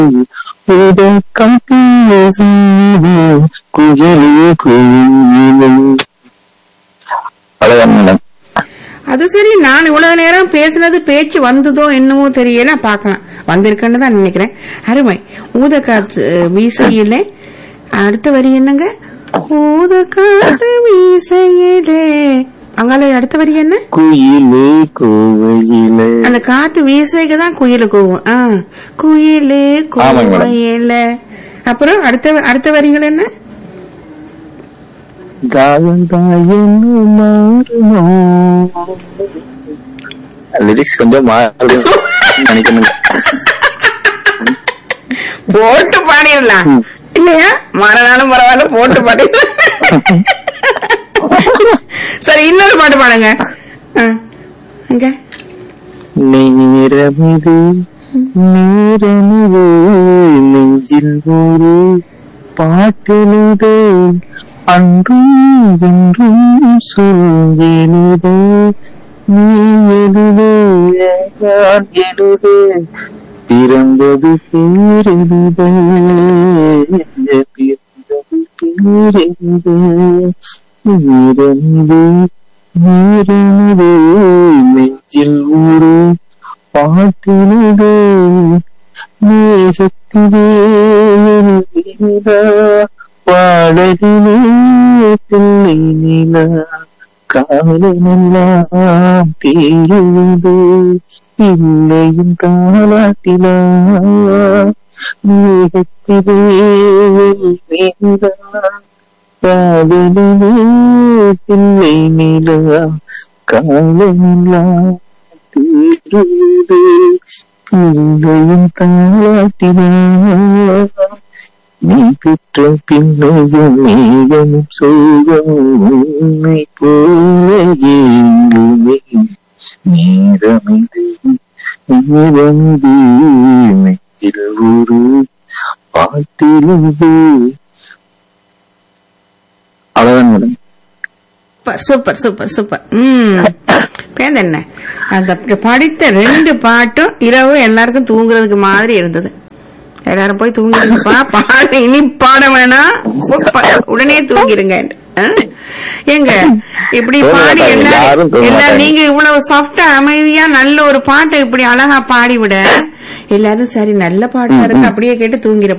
உதக்கம் பேசுது குயிலே குயிலே அவ்வளவுதான் மேடம் அது சரி நான் இவ்வளவு நேரம் பேசினது பேச்சு வந்ததோ என்னமோ தெரியல பார்க்கலாம் வந்திருக்குன்னு தான் நினைக்கிறேன் அருமை ஊத காத்து வீசையில அடுத்த வரி என்னங்க ஊத காத்து வீசையிலே அங்கால அடுத்த வரி என்ன குயிலே கோவையிலே அந்த காத்து வீசைக்கு தான் குயிலு கூவும் ஆ குயிலே ஆமாங்க மேடம். கோயில அப்புறம் அடுத்த அடுத்த வரிகள் என்ன தாயம் தாயம் மாறுமோ லிரிக்ஸ் கொஞ்சம் மாறும் நினைக்கணும் போட்டு பாடிடலாம் இல்லையா மறுநாளும் பரவாயில்ல போட்டு பாடிடலாம் சரி இன்னொரு பாட்டு பாடுங்க ஆ, அங்க நேரமிது நேரமிது நெஞ்சில் ஒரு பாட்டெழுது அன்றும் என்றும் சொல்லுது நீ எழுது நான் எழுது பிறந்தது பேரெழுது பிறந்தது பேரெழுது நேரமிது நேரமிது நெஞ்சில் ஒரு பாட்டினது மேகத்திலே நிலா பாடலிலே பிள்ளை நிலா காலமெல்லாம் தேருவது பிள்ளையின் தாளாட்டிலா மேகத்திலே நிலா காதலிலே பிள்ளை நிலா காலமெல்லாம் தீருது பிள்ளையின் தாளாட்டினா நீ பெற்ற பின்னையும் மேகமும் சோகமும் உன்னை போல எங்குமே நேரமிது நேரமிது நெஞ்சில் ஒரு பாட்டிலுது அவ்வளவுதான் madam super super super super ம் பேர் என்ன அந்த படித்த ரெண்டு பாட்டும் இரவு எல்லாருக்கும் தூங்குறதுக்கு மாதிரி இருந்தது எல்லாரும் போய் தூங்கிருங்கப்பா பாட இனி பாட வேணாம் ப- உடனே தூங்கிருங்க ஆ? ஏங்க இப்படி தூங்க பாடி மாட்டாங்க, எல்லாரும் யாரும் தூங்க எல்லாரும் மாட்டாங்க. நீங்க இவ்வளவு சாஃப்டா அமைதியா நல்ல ஒரு பாட்டை இப்படி அழகா பாடி விட எல்லாரும் சரி நல்ல பாட்டா இருக்கு அப்படியே கேட்டு தூங்கிட